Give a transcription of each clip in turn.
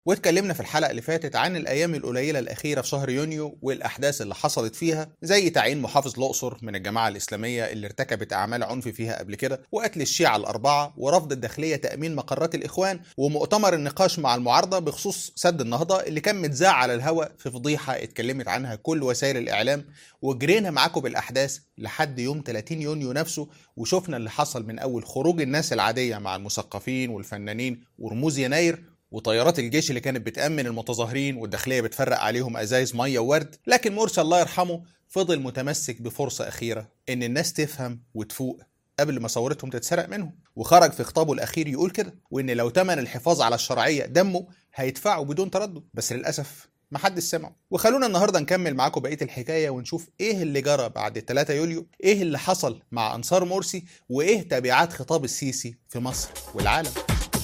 واتكلمنا في الحلقة اللي فاتت عن الأيام القليلة الأخيرة في شهر يونيو والأحداث اللي حصلت فيها زي تعيين محافظ الأقصر من الجماعة الإسلامية اللي ارتكبت أعمال عنف فيها قبل كده وقتل الشيعة الأربعة ورفض الداخلية تأمين مقرات الإخوان ومؤتمر النقاش مع المعارضة بخصوص سد النهضة اللي كان متذاع على الهواء في فضيحة اتكلمت عنها كل وسائل الإعلام وجرينا معاكم بالأحداث لحد يوم 30 يونيو نفسه وشفنا اللي حصل من أول خروج الناس العادية مع المثقفين والفنانين ورموز يناير وطيارات الجيش اللي كانت بتأمن المتظاهرين والداخلية بتفرق عليهم أزايز مية وورد لكن مرسي الله يرحمه فضل متمسك بفرصة أخيرة إن الناس تفهم وتفوق قبل ما ثورتهم تتسرق منهم وخرج في خطابه الأخير يقول كده وإن لو تمن الحفاظ على الشرعية دمه هيدفعه بدون تردد بس للأسف محدش سمعه وخلونا النهارده نكمل معاكم بقيه الحكايه ونشوف ايه اللي جرى بعد 3 يوليو ايه اللي حصل مع انصار مرسي وايه تبعات خطاب السيسي في مصر والعالم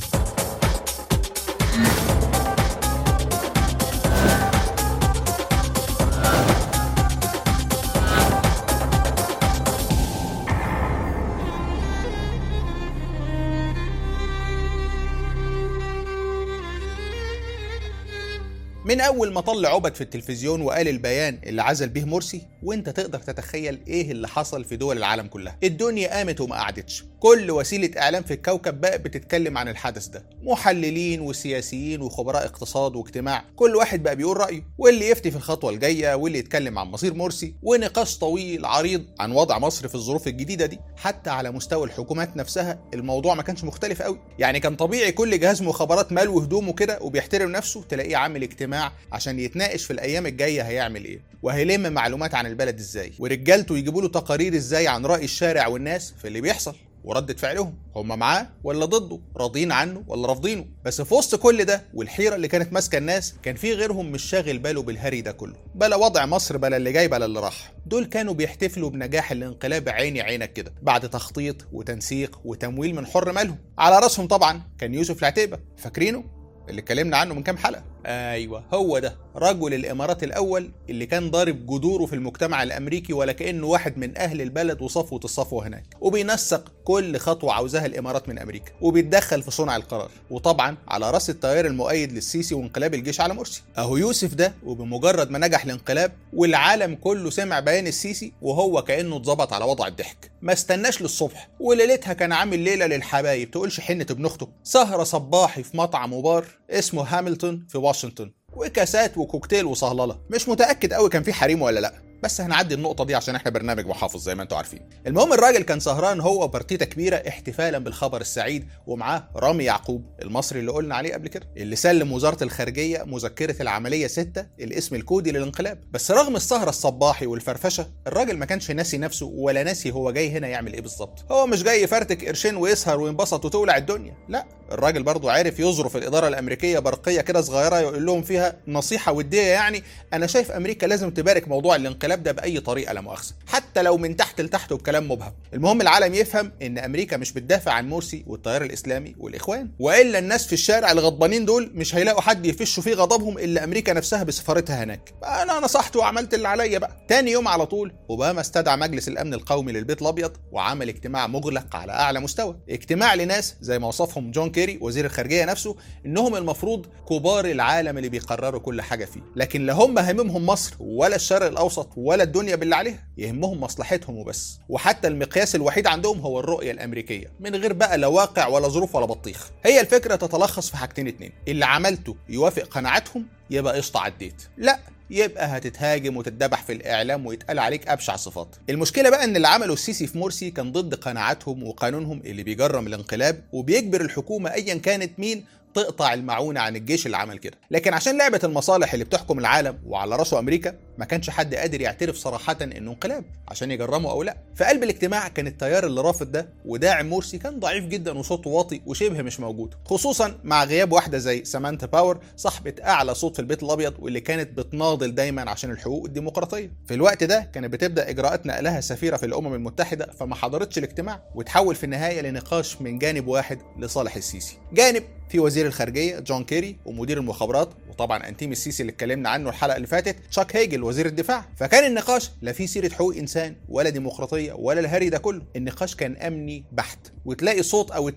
من اول ما طلع عبد في التلفزيون وقال البيان اللي عزل به مرسي وانت تقدر تتخيل ايه اللي حصل في دول العالم كلها الدنيا قامت وما قعدتش كل وسيله اعلام في الكوكب بقى بتتكلم عن الحدث ده محللين وسياسيين وخبراء اقتصاد واجتماع كل واحد بقى بيقول رايه واللي يفتي في الخطوه الجايه واللي يتكلم عن مصير مرسي ونقاش طويل عريض عن وضع مصر في الظروف الجديده دي حتى على مستوى الحكومات نفسها الموضوع ما كانش مختلف قوي يعني كان طبيعي كل جهاز مخابرات ملو هدومه كده وبيحترم نفسه تلاقيه عامل اجتماع عشان يتناقش في الايام الجايه هيعمل ايه وهيلم معلومات عن البلد ازاي ورجالته يجيبوا له تقارير ازاي عن راي الشارع والناس في اللي بيحصل وردة فعلهم هم معاه ولا ضده راضيين عنه ولا رافضينه بس في وسط كل ده والحيرة اللي كانت ماسكة الناس كان في غيرهم مش شاغل باله بالهري ده كله بلا وضع مصر بلا اللي جاي بلا اللي راح دول كانوا بيحتفلوا بنجاح الانقلاب عيني عينك كده بعد تخطيط وتنسيق وتمويل من حر مالهم على راسهم طبعا كان يوسف العتيبة فاكرينه اللي اتكلمنا عنه من كام حلقة ايوه هو ده رجل الامارات الاول اللي كان ضارب جذوره في المجتمع الامريكي ولا كانه واحد من اهل البلد وصفوه الصفوه هناك وبينسق كل خطوه عاوزاها الامارات من امريكا وبيتدخل في صنع القرار وطبعا على راس التيار المؤيد للسيسي وانقلاب الجيش على مرسي اهو يوسف ده وبمجرد ما نجح الانقلاب والعالم كله سمع بيان السيسي وهو كانه اتظبط على وضع الضحك ما استناش للصبح وليلتها كان عامل ليله للحبايب تقولش حنه ابن اخته سهره صباحي في مطعم وبار اسمه هامilton في واشنطن وكاسات وكوكتيل وصهلله مش متاكد قوي كان في حريم ولا لا بس هنعدي النقطه دي عشان احنا برنامج محافظ زي ما انتم عارفين المهم الراجل كان سهران هو وبارتيتا كبيره احتفالا بالخبر السعيد ومعاه رامي يعقوب المصري اللي قلنا عليه قبل كده اللي سلم وزاره الخارجيه مذكره العمليه 6 الاسم الكودي للانقلاب بس رغم السهره الصباحي والفرفشه الراجل ما كانش ناسي نفسه ولا ناسي هو جاي هنا يعمل ايه بالظبط هو مش جاي يفرتك قرشين ويسهر وينبسط وتولع الدنيا لا الراجل برضه عارف يظرف الاداره الامريكيه برقيه كده صغيره يقول لهم فيها نصيحه وديه يعني انا شايف امريكا لازم تبارك موضوع الانقلاب ده باي طريقه لا مؤاخذه حتى لو من تحت لتحت وبكلام مبهم المهم العالم يفهم ان امريكا مش بتدافع عن مرسي والتيار الاسلامي والاخوان والا الناس في الشارع الغضبانين دول مش هيلاقوا حد يفشوا فيه غضبهم الا امريكا نفسها بسفارتها هناك انا نصحت وعملت اللي عليا بقى تاني يوم على طول اوباما استدعى مجلس الامن القومي للبيت الابيض وعمل اجتماع مغلق على اعلى مستوى اجتماع لناس زي ما وصفهم جون كيري وزير الخارجيه نفسه انهم المفروض كبار العالم اللي بيقرروا كل حاجه فيه لكن لا هم هممهم مصر ولا الشرق الاوسط ولا الدنيا باللي عليها يهمهم مصلحتهم وبس وحتى المقياس الوحيد عندهم هو الرؤيه الامريكيه من غير بقى لا واقع ولا ظروف ولا بطيخ هي الفكره تتلخص في حاجتين اتنين اللي عملته يوافق قناعاتهم يبقى قشطه عديت لا يبقى هتتهاجم وتتذبح في الاعلام ويتقال عليك ابشع صفات المشكله بقى ان اللي عمله السيسي في مرسي كان ضد قناعاتهم وقانونهم اللي بيجرم الانقلاب وبيجبر الحكومه ايا كانت مين تقطع المعونه عن الجيش اللي عمل كده لكن عشان لعبه المصالح اللي بتحكم العالم وعلى راسه امريكا ما كانش حد قادر يعترف صراحه انه انقلاب عشان يجرمه او لا في قلب الاجتماع كان التيار اللي رافض ده وداعم مرسي كان ضعيف جدا وصوته واطي وشبه مش موجود خصوصا مع غياب واحده زي سامانتا باور صاحبه اعلى صوت في البيت الابيض واللي كانت بتناضل دايما عشان الحقوق الديمقراطيه في الوقت ده كانت بتبدا اجراءات نقلها سفيره في الامم المتحده فما حضرتش الاجتماع وتحول في النهايه لنقاش من جانب واحد لصالح السيسي جانب في وزير الخارجيه جون كيري ومدير المخابرات وطبعا انتيم السيسي اللي اتكلمنا عنه الحلقه اللي فاتت تشاك هيجل وزير الدفاع فكان النقاش لا فيه سيره حقوق انسان ولا ديمقراطيه ولا الهري ده كله النقاش كان امني بحت وتلاقي صوت او اتنين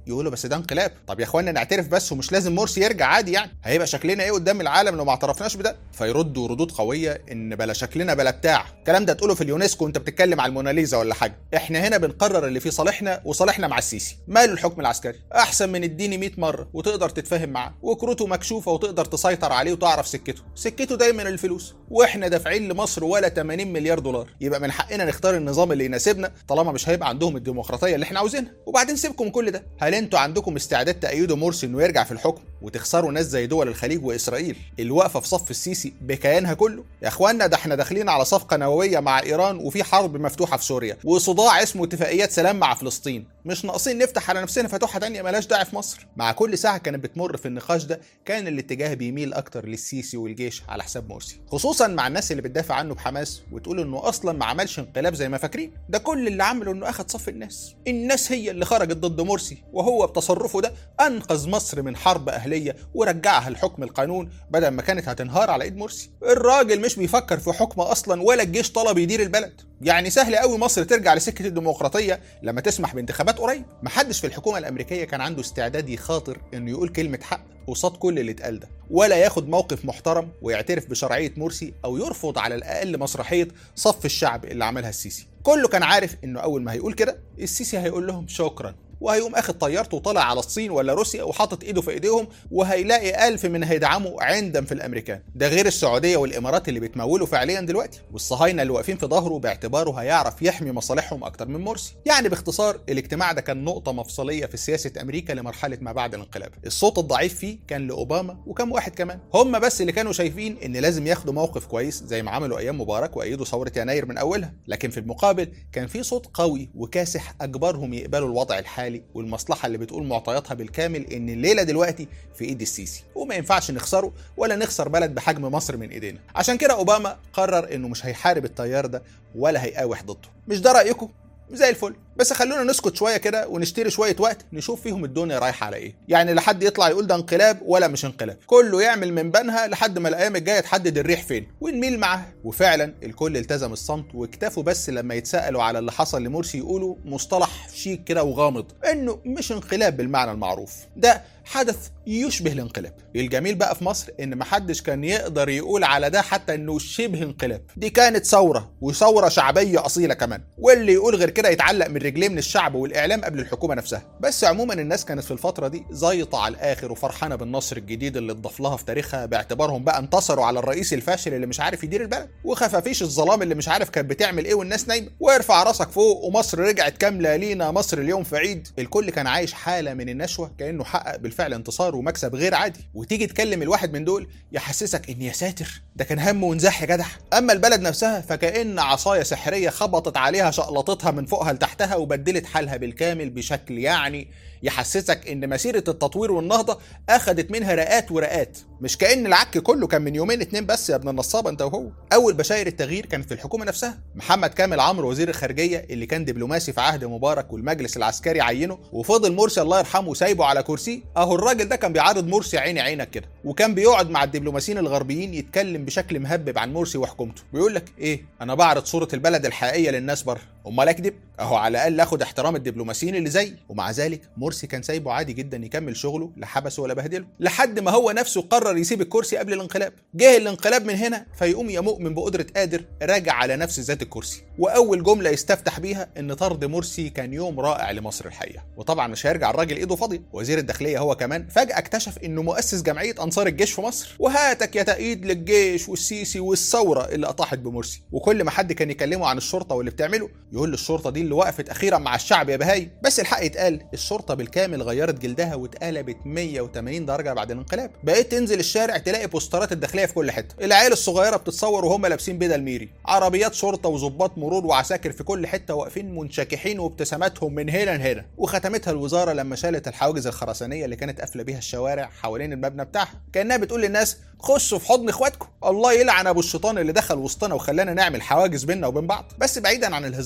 يقولوا بس ده انقلاب طب يا اخوانا نعترف بس ومش لازم مرسي يرجع عادي يعني هيبقى شكلنا ايه قدام العالم لو ما اعترفناش بده فيردوا ردود قويه ان بلا شكلنا بلا بتاع الكلام ده تقوله في اليونسكو وانت بتتكلم على الموناليزا ولا حاجه احنا هنا بنقرر اللي في صالحنا وصالحنا مع السيسي ماله الحكم العسكري احسن من الديني 100 مره وتقدر تتفاهم معاه وكروته مكشوفه وتقدر تسيطر عليه وتعرف سكته سكته دايما الفلوس واحنا دافعين لمصر ولا 80 مليار دولار يبقى من حقنا نختار النظام اللي يناسبنا طالما مش هيبقى عندهم الديمقراطيه اللي احنا عاوزينها وبعدين سيبكم كل ده هل انتوا عندكم استعداد تأيدوا مرسي انه يرجع في الحكم وتخسروا ناس زي دول الخليج واسرائيل اللي واقفه في صف السيسي بكيانها كله يا اخوانا ده احنا داخلين على صفقه نوويه مع ايران وفي حرب مفتوحه في سوريا وصداع اسمه اتفاقيات سلام مع فلسطين مش ناقصين نفتح على نفسنا فتوحه تانية ملاش داعي في مصر مع كل ساعه كانت بتمر في النقاش ده كان الاتجاه بيميل اكتر للسيسي والجيش على حساب مرسي خصوصا مع الناس اللي بتدافع عنه بحماس وتقول انه اصلا ما عملش انقلاب زي ما فاكرين ده كل اللي عمله انه اخد صف الناس الناس هي اللي خرجت ضد مرسي وهو بتصرفه ده انقذ مصر من حرب اهليه ورجعها لحكم القانون بدل ما كانت هتنهار على ايد مرسي الراجل مش بيفكر في حكم اصلا ولا الجيش طلب يدير البلد يعني سهل قوي مصر ترجع لسكه الديمقراطيه لما تسمح بانتخابات قريب محدش في الحكومه الامريكيه كان عنده استعداد يخاطر انه يقول كلمه حق قصاد كل اللي اتقال ده ولا ياخد موقف محترم ويعترف بشرعيه مرسي او يرفض على الاقل مسرحيه صف الشعب اللي عملها السيسي كله كان عارف انه اول ما هيقول كده السيسي هيقول لهم شكرا وهيقوم اخد طيارته وطالع على الصين ولا روسيا وحاطط ايده في ايديهم وهيلاقي ألف من هيدعموا عندم في الامريكان ده غير السعوديه والامارات اللي بيتمولوا فعليا دلوقتي والصهاينه اللي واقفين في ظهره باعتباره هيعرف يحمي مصالحهم اكتر من مرسي يعني باختصار الاجتماع ده كان نقطه مفصليه في سياسه امريكا لمرحله ما بعد الانقلاب الصوت الضعيف فيه كان لاوباما وكم واحد كمان هم بس اللي كانوا شايفين ان لازم ياخدوا موقف كويس زي ما عملوا ايام مبارك وايدوا ثوره يناير من اولها لكن في المقابل كان في صوت قوي وكاسح اجبرهم يقبلوا الوضع الحالي والمصلحه اللي بتقول معطياتها بالكامل ان الليله دلوقتي في ايد السيسي وما ينفعش نخسره ولا نخسر بلد بحجم مصر من ايدينا عشان كده اوباما قرر انه مش هيحارب التيار ده ولا هيقاوح ضده مش ده رايكم زي الفل بس خلونا نسكت شويه كده ونشتري شويه وقت نشوف فيهم الدنيا رايحه على ايه يعني لا حد يطلع يقول ده انقلاب ولا مش انقلاب كله يعمل من بنها لحد ما الايام الجايه تحدد الريح فين ونميل معاه وفعلا الكل التزم الصمت واكتفوا بس لما يتسالوا على اللي حصل لمرسي يقولوا مصطلح شيك كده وغامض انه مش انقلاب بالمعنى المعروف ده حدث يشبه الانقلاب الجميل بقى في مصر ان محدش كان يقدر يقول على ده حتى انه شبه انقلاب دي كانت ثوره وثوره شعبيه اصيله كمان واللي يقول غير كده يتعلق من رجليه من الشعب والاعلام قبل الحكومه نفسها بس عموما الناس كانت في الفتره دي زيطه على الاخر وفرحانه بالنصر الجديد اللي اتضاف لها في تاريخها باعتبارهم بقى انتصروا على الرئيس الفاشل اللي مش عارف يدير البلد وخفافيش الظلام اللي مش عارف كانت بتعمل ايه والناس نايمه وارفع راسك فوق ومصر رجعت كامله لينا مصر اليوم في عيد الكل كان عايش حاله من النشوه كانه حقق بالفعل انتصار ومكسب غير عادي وتيجي تكلم الواحد من دول يحسسك ان يا ساتر ده كان هم ونزاح يا جدع اما البلد نفسها فكأن عصايه سحريه خبطت عليها شقلطتها من فوقها لتحتها وبدلت حالها بالكامل بشكل يعني يحسسك ان مسيره التطوير والنهضه اخذت منها رقات ورقات مش كان العك كله كان من يومين اتنين بس يا ابن النصابه انت وهو اول بشاير التغيير كانت في الحكومه نفسها محمد كامل عمرو وزير الخارجيه اللي كان دبلوماسي في عهد مبارك والمجلس العسكري عينه وفضل مرسي الله يرحمه سايبه على كرسي اهو الراجل ده كان بيعارض مرسي عيني عينك كده وكان بيقعد مع الدبلوماسيين الغربيين يتكلم بشكل مهبب عن مرسي وحكومته بيقول لك ايه انا بعرض صوره البلد الحقيقيه للناس بره امال اكذب اهو على الاقل اخد احترام الدبلوماسيين اللي زيي ومع ذلك مرسي كان سايبه عادي جدا يكمل شغله لا حبسه ولا بهدله لحد ما هو نفسه قرر يسيب الكرسي قبل الانقلاب جه الانقلاب من هنا فيقوم يا مؤمن بقدره قادر راجع على نفس ذات الكرسي واول جمله يستفتح بيها ان طرد مرسي كان يوم رائع لمصر الحقيقه وطبعا مش هيرجع الراجل ايده فاضيه وزير الداخليه هو كمان فجاه اكتشف انه مؤسس جمعيه انصار الجيش في مصر وهاتك يا تأييد للجيش والسيسي والثوره اللي اطاحت بمرسي وكل ما حد كان يكلمه عن الشرطه واللي بتعمله يقول للشرطه دي اللي وقفت اخيرا مع الشعب يا بهاي بس الحق يتقال الشرطه بالكامل غيرت جلدها واتقلبت 180 درجه بعد الانقلاب بقيت تنزل الشارع تلاقي بوسترات الداخليه في كل حته العيال الصغيره بتتصور وهم لابسين بدل ميري عربيات شرطه وظباط مرور وعساكر في كل حته واقفين منشكحين وابتساماتهم من هنا لهنا وختمتها الوزاره لما شالت الحواجز الخرسانيه اللي كانت قافله بيها الشوارع حوالين المبنى بتاعها كانها بتقول للناس خشوا في حضن اخواتكم الله يلعن ابو الشيطان اللي دخل وسطنا وخلانا نعمل حواجز بيننا وبين بعض بس بعيدا عن الهزار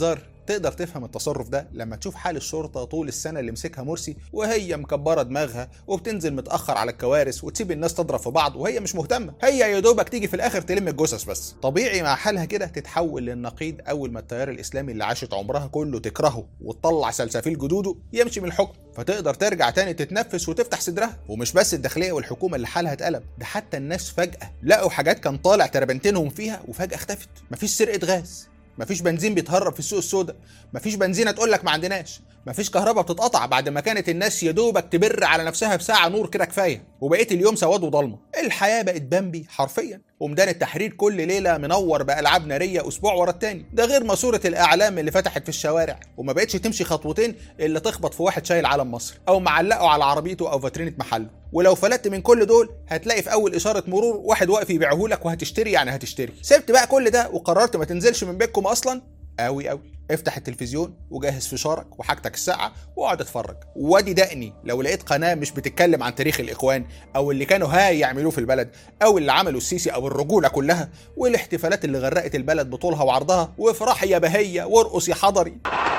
تقدر تفهم التصرف ده لما تشوف حال الشرطه طول السنه اللي مسكها مرسي وهي مكبره دماغها وبتنزل متاخر على الكوارث وتسيب الناس تضرب في بعض وهي مش مهتمه هي يا دوبك تيجي في الاخر تلم الجثث بس طبيعي مع حالها كده تتحول للنقيض اول ما التيار الاسلامي اللي عاشت عمرها كله تكرهه وتطلع سلسفيل جدوده يمشي من الحكم فتقدر ترجع تاني تتنفس وتفتح صدرها ومش بس الداخليه والحكومه اللي حالها اتقلب ده حتى الناس فجاه لقوا حاجات كان طالع تربنتينهم فيها وفجاه اختفت مفيش سرقه غاز مفيش بنزين بيتهرب في السوق السوداء مفيش بنزينه تقول لك ما عندناش مفيش كهرباء بتتقطع بعد ما كانت الناس يا دوبك تبر على نفسها بساعه نور كده كفايه وبقيت اليوم سواد وضلمه الحياه بقت بامبي حرفيا وميدان التحرير كل ليله منور بالعاب ناريه اسبوع ورا التاني ده غير ماسوره الاعلام اللي فتحت في الشوارع وما بقتش تمشي خطوتين الا تخبط في واحد شايل علم مصر او معلقه على عربيته او فاترينه محله ولو فلتت من كل دول هتلاقي في اول اشاره مرور واحد واقف يبيعهولك وهتشتري يعني هتشتري سبت بقى كل ده وقررت ما تنزلش من بيتكم اصلا قوي قوي افتح التلفزيون وجهز فشارك وحاجتك الساعة واقعد اتفرج وادي دقني لو لقيت قناة مش بتتكلم عن تاريخ الإخوان أو اللي كانوا هاي يعملوه في البلد أو اللي عملوا السيسي أو الرجولة كلها والاحتفالات اللي غرقت البلد بطولها وعرضها وافرح يا بهية وارقص يا حضري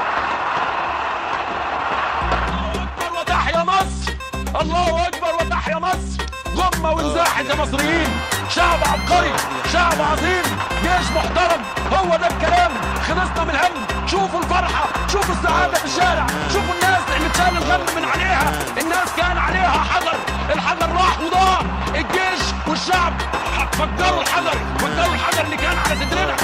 وتحيا مصر الله أكبر وتحيا مصر ضمة وانزاحت يا مصريين شعب عبقري شعب عظيم جيش محترم هو ده الكلام خلصنا من الهم شوفوا الفرحة شوفوا السعادة في الشارع شوفوا الناس اللي اتشال الغم من عليها الناس كان عليها حجر الحجر راح وضاع الجيش والشعب فجروا الحجر فجروا الحجر اللي كان على صدرنا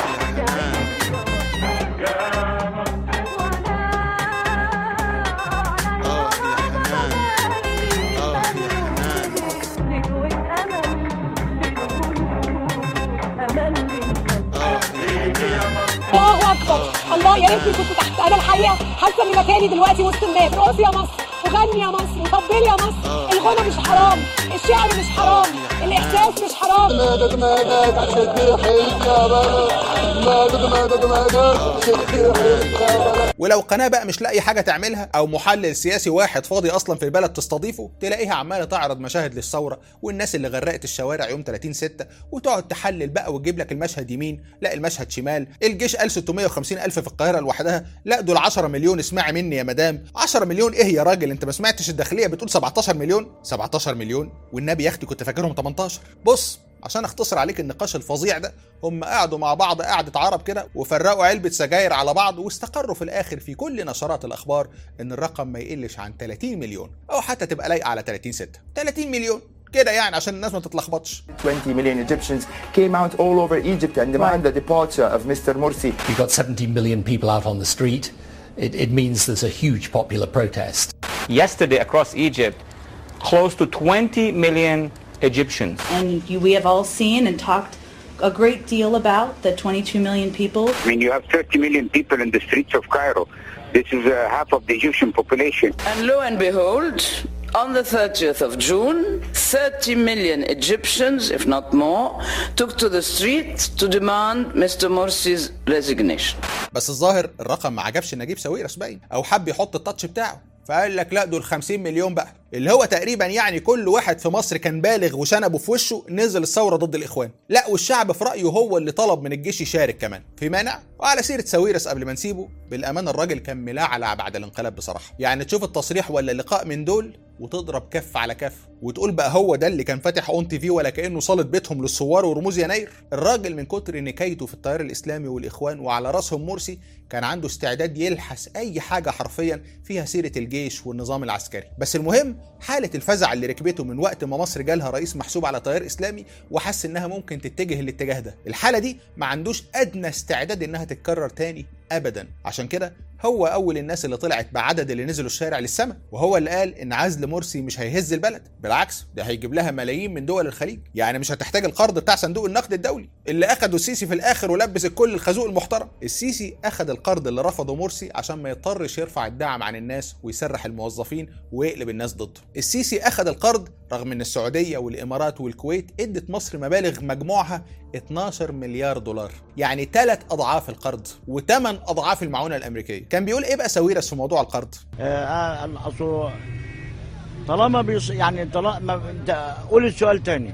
الله اكبر الله يا ريتني كنت تحت انا الحقيقه حاسه ان مكاني دلوقتي وسط الناس رقص يا مصر وغني يا مصر وطبلي يا مصر الغنى مش حرام الشعر مش حرام الاحساس مش حرام مدد مدد شد حيلك يا بلد مدد مدد مدد شد حيلك يا بلد ولو قناة بقى مش لاقي حاجة تعملها أو محلل سياسي واحد فاضي أصلا في البلد تستضيفه تلاقيها عمالة تعرض مشاهد للثورة والناس اللي غرقت الشوارع يوم 30 6 وتقعد تحلل بقى وتجيب لك المشهد يمين لا المشهد شمال الجيش قال 650 ألف في القاهرة لوحدها لا دول 10 مليون اسمعي مني يا مدام 10 مليون إيه يا راجل أنت ما سمعتش الداخلية بتقول 17 مليون 17 مليون والنبي يا أختي كنت فاكرهم 18 بص عشان اختصر عليك النقاش الفظيع ده هم قعدوا مع بعض قعدة عرب كده وفرقوا علبة سجاير على بعض واستقروا في الآخر في كل نشرات الأخبار إن الرقم ما يقلش عن 30 مليون أو حتى تبقى لايقة على 30 6 30 مليون كده يعني عشان الناس ما تتلخبطش 20 million Egyptians came out all over Egypt and demand the departure of Mr. Morsi. You've got 17 million people out on the street. It, it means there's a huge popular protest. yesterday across Egypt, close to 20 million Egyptians. And you, we have all seen and talked a great deal about the 22 million people. I mean, you have 30 million people in the streets of Cairo. This is uh, half of the Egyptian population. And lo and behold, on the 30th of June, 30 million Egyptians, if not more, took to the streets to demand Mr. Morsi's resignation. بس الظاهر الرقم ما عجبش نجيب ساويرس باين او حب يحط التاتش بتاعه فقال لك لا دول 50 مليون بقى اللي هو تقريبا يعني كل واحد في مصر كان بالغ وشنبه في وشه نزل الثوره ضد الاخوان لا والشعب في رايه هو اللي طلب من الجيش يشارك كمان في مانع وعلى سيره ساويرس قبل ما نسيبه بالامانه الراجل كان ملاعلع بعد الانقلاب بصراحه يعني تشوف التصريح ولا اللقاء من دول وتضرب كف على كف وتقول بقى هو ده اللي كان فاتح اون تي في ولا كانه صاله بيتهم للثوار ورموز يناير الراجل من كتر نكايته في التيار الاسلامي والاخوان وعلى راسهم مرسي كان عنده استعداد يلحس اي حاجه حرفيا فيها سيره الجيش والنظام العسكري بس المهم حاله الفزع اللي ركبته من وقت ما مصر جالها رئيس محسوب على تيار اسلامي وحس انها ممكن تتجه الاتجاه ده الحاله دي ما عندوش ادنى استعداد انها تتكرر تاني ابدا عشان كده هو اول الناس اللي طلعت بعدد اللي نزلوا الشارع للسماء وهو اللي قال ان عزل مرسي مش هيهز البلد بالعكس ده هيجيب لها ملايين من دول الخليج يعني مش هتحتاج القرض بتاع صندوق النقد الدولي اللي اخده السيسي في الاخر ولبس الكل الخازوق المحترم السيسي اخد القرض اللي رفضه مرسي عشان ما يضطرش يرفع الدعم عن الناس ويسرح الموظفين ويقلب الناس ضده السيسي اخد القرض رغم ان السعوديه والامارات والكويت ادت مصر مبالغ مجموعها 12 مليار دولار يعني ثلاث اضعاف القرض وثمان اضعاف المعونه الامريكيه كان بيقول ايه بقى ساويرس في موضوع القرض آه، اصل طالما بيص... يعني طالما انت قول السؤال تاني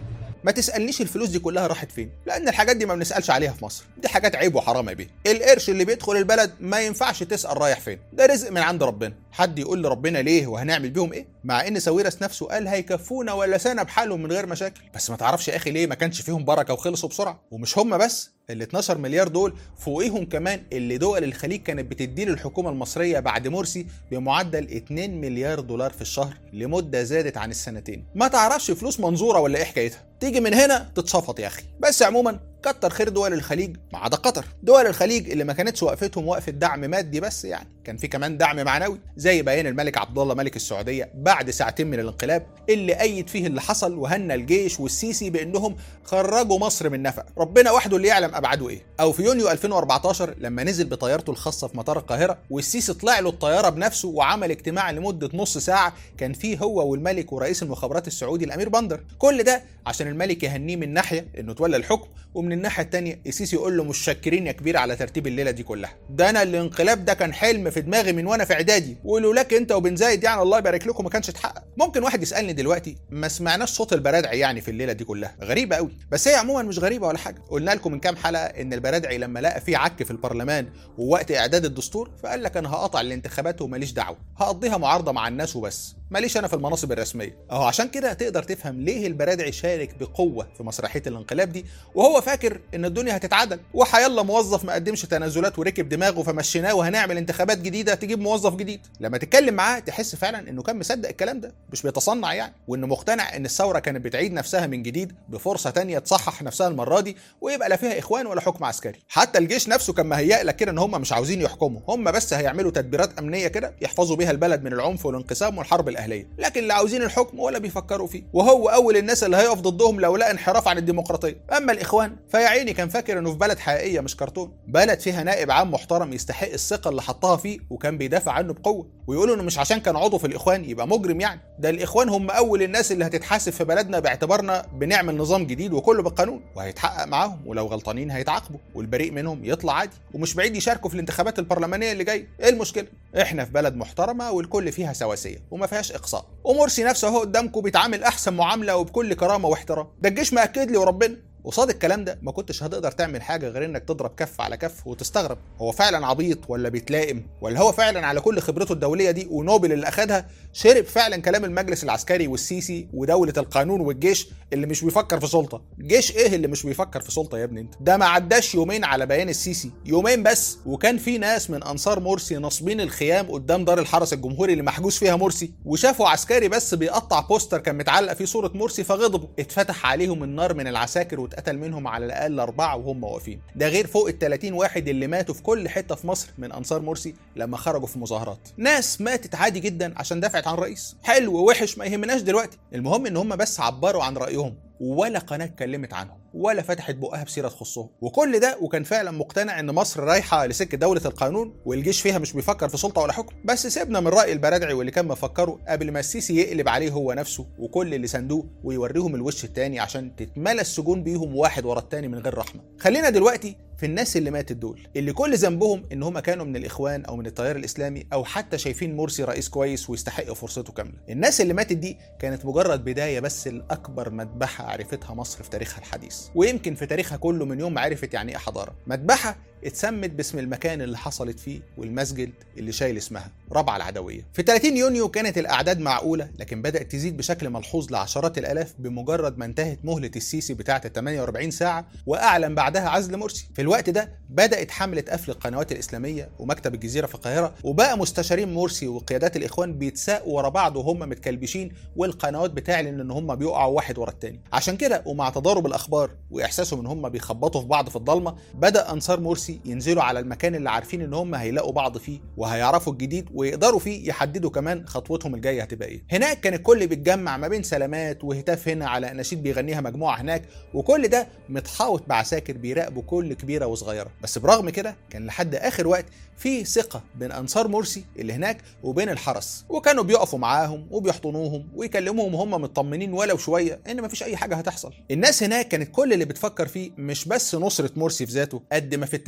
ما تسالنيش الفلوس دي كلها راحت فين لان الحاجات دي ما بنسالش عليها في مصر دي حاجات عيب وحرام يا بيه القرش اللي بيدخل البلد ما ينفعش تسال رايح فين ده رزق من عند ربنا حد يقول لربنا ليه وهنعمل بيهم ايه مع ان ساويرس نفسه قال هيكفونا ولا سنه بحالهم من غير مشاكل بس ما تعرفش يا اخي ليه ما كانش فيهم بركه وخلصوا بسرعه ومش هم بس ال 12 مليار دول فوقيهم كمان اللي دول الخليج كانت بتديه للحكومه المصريه بعد مرسي بمعدل 2 مليار دولار في الشهر لمده زادت عن السنتين ما تعرفش فلوس منظوره ولا ايه حكايتها تيجي من هنا تتصفط يا اخي بس عموما كتر خير دول الخليج ما عدا قطر دول الخليج اللي ما كانتش وقفتهم وقفه دعم مادي بس يعني كان في كمان دعم معنوي زي بيان الملك عبد الله ملك السعوديه بعد ساعتين من الانقلاب اللي ايد فيه اللي حصل وهنى الجيش والسيسي بانهم خرجوا مصر من نفق ربنا وحده اللي يعلم ابعاده ايه او في يونيو 2014 لما نزل بطيارته الخاصه في مطار القاهره والسيسي طلع له الطياره بنفسه وعمل اجتماع لمده نص ساعه كان فيه هو والملك ورئيس المخابرات السعودي الامير بندر كل ده عشان الملك يهنيه من ناحيه انه تولى الحكم ومن الناحيه الثانيه السيسي يقول له متشكرين يا كبير على ترتيب الليله دي كلها ده انا الانقلاب ده كان حلم في دماغي من وانا في اعدادي ولولاك انت وبن زايد يعني الله يبارك لكم ما كانش اتحقق ممكن واحد يسالني دلوقتي ما سمعناش صوت البرادعي يعني في الليله دي كلها غريبه قوي بس هي عموما مش غريبه ولا حاجه قلنا لكم من كام حلقه ان البرادعي لما لقى في عك في البرلمان ووقت اعداد الدستور فقال لك انا هقطع الانتخابات وماليش دعوه هقضيها معارضه مع الناس وبس ماليش انا في المناصب الرسميه اهو عشان كده تقدر تفهم ليه البرادعي شارك بقوه في مسرحيه الانقلاب دي وهو فاكر ان الدنيا هتتعدل وحيلا موظف ما قدمش تنازلات وركب دماغه فمشيناه وهنعمل انتخابات جديده تجيب موظف جديد لما تتكلم معاه تحس فعلا انه كان مصدق الكلام ده مش بيتصنع يعني وانه مقتنع ان الثوره كانت بتعيد نفسها من جديد بفرصه تانية تصحح نفسها المره دي ويبقى لا فيها اخوان ولا حكم عسكري حتى الجيش نفسه كان مهيأ لك كده ان هم مش عاوزين يحكموا هم بس هيعملوا تدبيرات امنيه كده يحفظوا بيها البلد من العنف والانقسام والحرب الاهليه لكن اللي عاوزين الحكم ولا بيفكروا فيه وهو اول الناس اللي هيقف ضدهم لو لقى انحراف عن الديمقراطيه اما الاخوان فيا عيني كان فاكر انه في بلد حقيقيه مش كرتون بلد فيها نائب عام محترم يستحق الثقه اللي حطها فيه وكان بيدافع عنه بقوه ويقولوا انه مش عشان كان عضو في الاخوان يبقى مجرم يعني ده الاخوان هم اول الناس اللي هتتحاسب في بلدنا باعتبارنا بنعمل نظام جديد وكله بالقانون وهيتحقق معاهم ولو غلطانين هيتعاقبوا والبريء منهم يطلع عادي ومش بعيد يشاركوا في الانتخابات البرلمانيه اللي جايه ايه المشكله احنا في بلد محترمه والكل فيها سواسيه وما فيهاش اقصاء ومرسي نفسه اهو قدامكم بيتعامل احسن معامله وبكل كرامه واحترام ده الجيش مأكد لي وربنا قصاد الكلام ده ما كنتش هتقدر تعمل حاجه غير انك تضرب كف على كف وتستغرب هو فعلا عبيط ولا بيتلائم ولا هو فعلا على كل خبرته الدوليه دي ونوبل اللي اخدها شرب فعلا كلام المجلس العسكري والسيسي ودوله القانون والجيش اللي مش بيفكر في سلطه جيش ايه اللي مش بيفكر في سلطه يا ابني انت ده ما عداش يومين على بيان السيسي يومين بس وكان في ناس من انصار مرسي ناصبين الخيام قدام دار الحرس الجمهوري اللي محجوز فيها مرسي وشافوا عسكري بس بيقطع بوستر كان متعلق فيه صوره مرسي فغضبوا اتفتح عليهم النار من العساكر واتقتل منهم على الاقل اربعه وهم واقفين ده غير فوق ال 30 واحد اللي ماتوا في كل حته في مصر من انصار مرسي لما خرجوا في مظاهرات ناس ماتت عادي جدا عشان دافعت عن رئيس حلو ووحش ما يهمناش دلوقتي المهم ان هم بس عبروا عن رايهم ولا قناه اتكلمت عنهم ولا فتحت بقها بسيره تخصهم وكل ده وكان فعلا مقتنع ان مصر رايحه لسكه دوله القانون والجيش فيها مش بيفكر في سلطه ولا حكم بس سيبنا من راي البرادعي واللي كان مفكره قبل ما السيسي يقلب عليه هو نفسه وكل اللي سندوه ويوريهم الوش التاني عشان تتملى السجون بيهم واحد ورا التاني من غير رحمه خلينا دلوقتي في الناس اللي ماتت دول اللي كل ذنبهم ان هم كانوا من الاخوان او من التيار الاسلامي او حتى شايفين مرسي رئيس كويس ويستحق فرصته كامله الناس اللي ماتت دي كانت مجرد بدايه بس لاكبر مذبحه عرفتها مصر في تاريخها الحديث ويمكن في تاريخها كله من يوم ما عرفت يعني ايه حضاره مذبحه اتسمت باسم المكان اللي حصلت فيه والمسجد اللي شايل اسمها ربع العدويه في 30 يونيو كانت الاعداد معقوله لكن بدات تزيد بشكل ملحوظ لعشرات الالاف بمجرد ما انتهت مهله السيسي بتاعه ال 48 ساعه واعلن بعدها عزل مرسي في الوقت ده بدات حمله قفل القنوات الاسلاميه ومكتب الجزيره في القاهره وبقى مستشارين مرسي وقيادات الاخوان بيتساقوا ورا بعض وهم متكلبشين والقنوات بتعلن ان هم بيقعوا واحد ورا التاني عشان كده ومع تضارب الاخبار واحساسهم ان هم بيخبطوا في بعض في الضلمه بدا انصار مرسي ينزلوا على المكان اللي عارفين ان هم هيلاقوا بعض فيه وهيعرفوا الجديد ويقدروا فيه يحددوا كمان خطوتهم الجايه هتبقى ايه هناك كان الكل بيتجمع ما بين سلامات وهتاف هنا على اناشيد بيغنيها مجموعه هناك وكل ده متحاوط بعساكر بيراقبوا كل كبيره وصغيره بس برغم كده كان لحد اخر وقت في ثقه بين انصار مرسي اللي هناك وبين الحرس وكانوا بيقفوا معاهم وبيحضنوهم ويكلموهم وهم مطمنين ولو شويه ان مفيش اي حاجه هتحصل الناس هناك كانت كل اللي بتفكر فيه مش بس نصره مرسي في ذاته قد ما في التجمع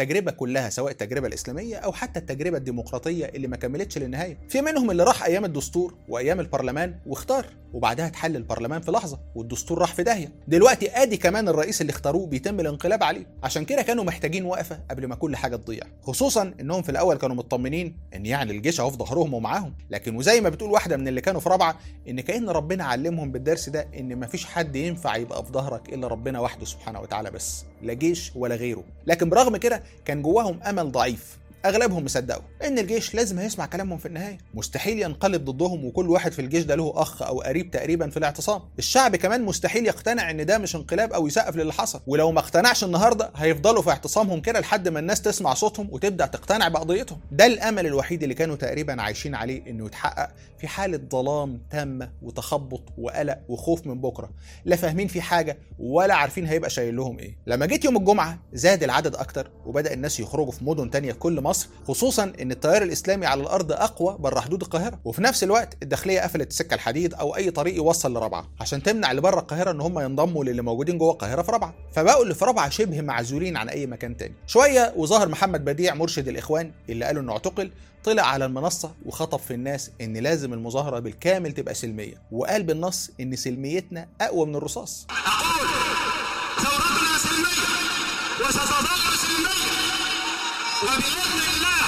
التجربه كلها سواء التجربه الاسلاميه او حتى التجربه الديمقراطيه اللي ما كملتش للنهايه في منهم اللي راح ايام الدستور وايام البرلمان واختار وبعدها اتحل البرلمان في لحظه والدستور راح في داهيه دلوقتي ادي كمان الرئيس اللي اختاروه بيتم الانقلاب عليه عشان كده كانوا محتاجين وقفه قبل ما كل حاجه تضيع خصوصا انهم في الاول كانوا مطمنين ان يعني الجيش اهو في ظهرهم ومعاهم لكن وزي ما بتقول واحده من اللي كانوا في رابعه ان كان ربنا علمهم بالدرس ده ان مفيش حد ينفع يبقى في ظهرك الا ربنا وحده سبحانه وتعالى بس لا جيش ولا غيره لكن برغم كده كان جواهم امل ضعيف اغلبهم مصدقوا ان الجيش لازم هيسمع كلامهم في النهايه مستحيل ينقلب ضدهم وكل واحد في الجيش ده له اخ او قريب تقريبا في الاعتصام الشعب كمان مستحيل يقتنع ان ده مش انقلاب او يسقف للي حصل ولو ما اقتنعش النهارده هيفضلوا في اعتصامهم كده لحد ما الناس تسمع صوتهم وتبدا تقتنع بقضيتهم ده الامل الوحيد اللي كانوا تقريبا عايشين عليه انه يتحقق في حاله ظلام تامه وتخبط وقلق وخوف من بكره لا فاهمين في حاجه ولا عارفين هيبقى شايل لهم ايه لما جيت يوم الجمعه زاد العدد اكتر وبدا الناس يخرجوا في مدن تانية في كل مصر خصوصا ان التيار الاسلامي على الارض اقوى بره حدود القاهره وفي نفس الوقت الداخليه قفلت السكه الحديد او اي طريق يوصل لرابعه عشان تمنع اللي بره القاهره ان هم ينضموا للي موجودين جوه القاهره في رابعه فبقوا اللي في رابعه شبه معزولين عن اي مكان تاني شويه وظهر محمد بديع مرشد الاخوان اللي قالوا انه اعتقل طلع على المنصة وخطب في الناس إن لازم المظاهرة بالكامل تبقى سلمية وقال بالنص إن سلميتنا أقوى من الرصاص ثورتنا سلمية وستظل سلمية وبإذن الله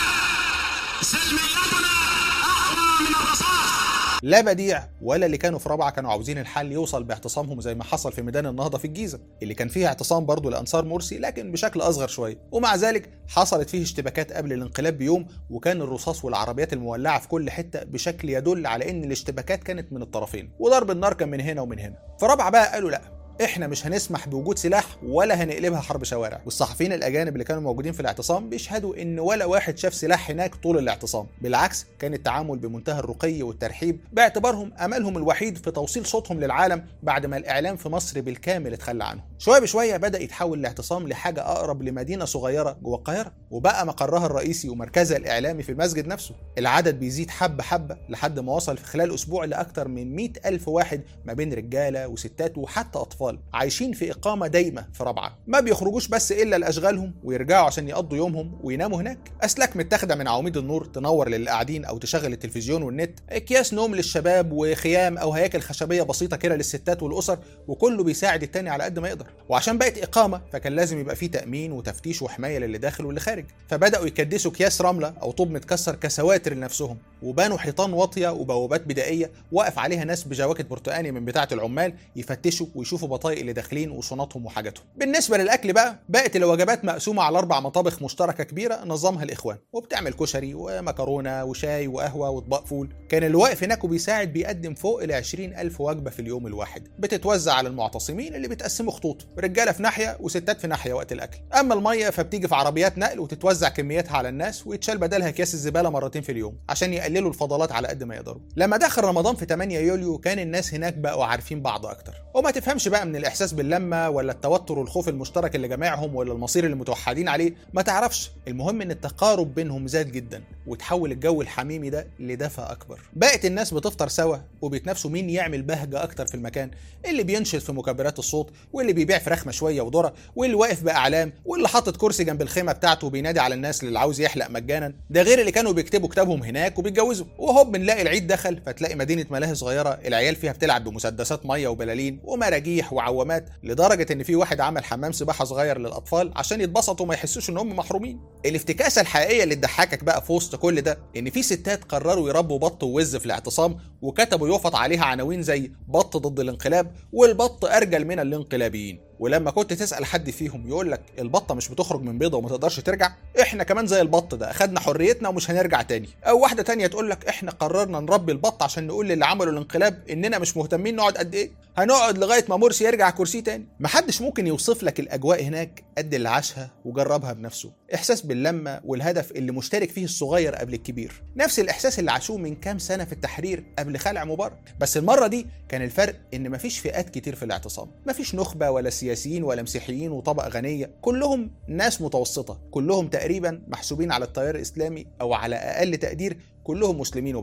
سلميتنا أقوى من الرصاص لا بديع ولا اللي كانوا في رابعه كانوا عاوزين الحل يوصل باعتصامهم زي ما حصل في ميدان النهضه في الجيزه اللي كان فيه اعتصام برضه لانصار مرسي لكن بشكل اصغر شويه ومع ذلك حصلت فيه اشتباكات قبل الانقلاب بيوم وكان الرصاص والعربيات المولعه في كل حته بشكل يدل على ان الاشتباكات كانت من الطرفين وضرب النار كان من هنا ومن هنا في رابعه بقى قالوا لا احنا مش هنسمح بوجود سلاح ولا هنقلبها حرب شوارع والصحفيين الاجانب اللي كانوا موجودين في الاعتصام بيشهدوا ان ولا واحد شاف سلاح هناك طول الاعتصام بالعكس كان التعامل بمنتهى الرقي والترحيب باعتبارهم املهم الوحيد في توصيل صوتهم للعالم بعد ما الاعلام في مصر بالكامل اتخلى عنهم شويه بشويه بدا يتحول الاعتصام لحاجه اقرب لمدينه صغيره جوه القاهره وبقى مقرها الرئيسي ومركزها الاعلامي في المسجد نفسه العدد بيزيد حبه حبه لحد ما وصل في خلال اسبوع لاكثر من 100 الف واحد ما بين رجاله وستات وحتى اطفال عايشين في اقامه دايمه في رابعه ما بيخرجوش بس الا لاشغالهم ويرجعوا عشان يقضوا يومهم ويناموا هناك اسلاك متاخده من عواميد النور تنور للي قاعدين او تشغل التلفزيون والنت اكياس نوم للشباب وخيام او هياكل خشبيه بسيطه كده للستات والاسر وكله بيساعد التاني على قد ما يقدر وعشان بقت اقامه فكان لازم يبقى فيه تامين وتفتيش وحمايه للي داخل واللي خارج فبداوا يكدسوا اكياس رمله او طوب متكسر كسواتر لنفسهم وبنوا حيطان واطيه وبوابات بدائيه واقف عليها ناس بجواكت برتقاني من بتاعه العمال يفتشوا ويشوفوا بطايق اللي داخلين وشنطهم وحاجاتهم بالنسبه للاكل بقى بقت الوجبات مقسومه على اربع مطابخ مشتركه كبيره نظمها الاخوان وبتعمل كشري ومكرونه وشاي وقهوه واطباق فول كان اللي واقف هناك وبيساعد بيقدم فوق ال 20 ألف وجبه في اليوم الواحد بتتوزع على المعتصمين اللي بيتقسموا خطوط رجاله في ناحيه وستات في ناحيه وقت الاكل اما الميه فبتيجي في عربيات نقل وتتوزع كمياتها على الناس ويتشال بدلها اكياس الزباله مرتين في اليوم عشان يقللوا الفضلات على قد ما يقدروا لما دخل رمضان في 8 يوليو كان الناس هناك بقوا عارفين بعض اكتر وما تفهمش بقى من الاحساس باللمه ولا التوتر والخوف المشترك اللي جمعهم ولا المصير اللي متوحدين عليه ما تعرفش المهم ان التقارب بينهم زاد جدا وتحول الجو الحميمي ده لدفى اكبر بقت الناس بتفطر سوا وبيتنافسوا مين يعمل بهجه اكتر في المكان اللي بينشد في مكبرات الصوت واللي بيبيع فراخ مشويه وذره واللي واقف باعلام واللي حاطط كرسي جنب الخيمه بتاعته وبينادي على الناس اللي عاوز يحلق مجانا ده غير اللي كانوا بيكتبوا كتابهم هناك وبيتجوزوا وهوب بنلاقي العيد دخل فتلاقي مدينه ملاهي صغيره العيال فيها بتلعب بمسدسات ميه وبلالين ومراجيح وعوامات لدرجه ان في واحد عمل حمام سباحه صغير للاطفال عشان يتبسطوا وما يحسوش ان هم محرومين الافتكاسه الحقيقيه اللي تضحكك بقى في وسط كل ده ان في ستات قرروا يربوا بط ووز في الاعتصام وكتبوا يفط عليها عناوين زي بط ضد الانقلاب والبط ارجل من الانقلابيين ولما كنت تسال حد فيهم يقول لك البطه مش بتخرج من بيضه وما تقدرش ترجع احنا كمان زي البط ده اخدنا حريتنا ومش هنرجع تاني او واحده تانية تقول لك احنا قررنا نربي البط عشان نقول للي عملوا الانقلاب اننا مش مهتمين نقعد قد ايه هنقعد لغايه ما مرسي يرجع كرسيه تاني محدش ممكن يوصف لك الاجواء هناك قد اللي عاشها وجربها بنفسه احساس باللمه والهدف اللي مشترك فيه الصغير قبل الكبير نفس الاحساس اللي عاشوه من كام سنه في التحرير قبل خلع مبارك بس المره دي كان الفرق ان مفيش فئات كتير في الاعتصام مفيش نخبه ولا سياسيين ولا مسيحيين وطبقه غنيه كلهم ناس متوسطه كلهم تقريبا محسوبين على التيار الاسلامي او على اقل تقدير كلهم مسلمين وبس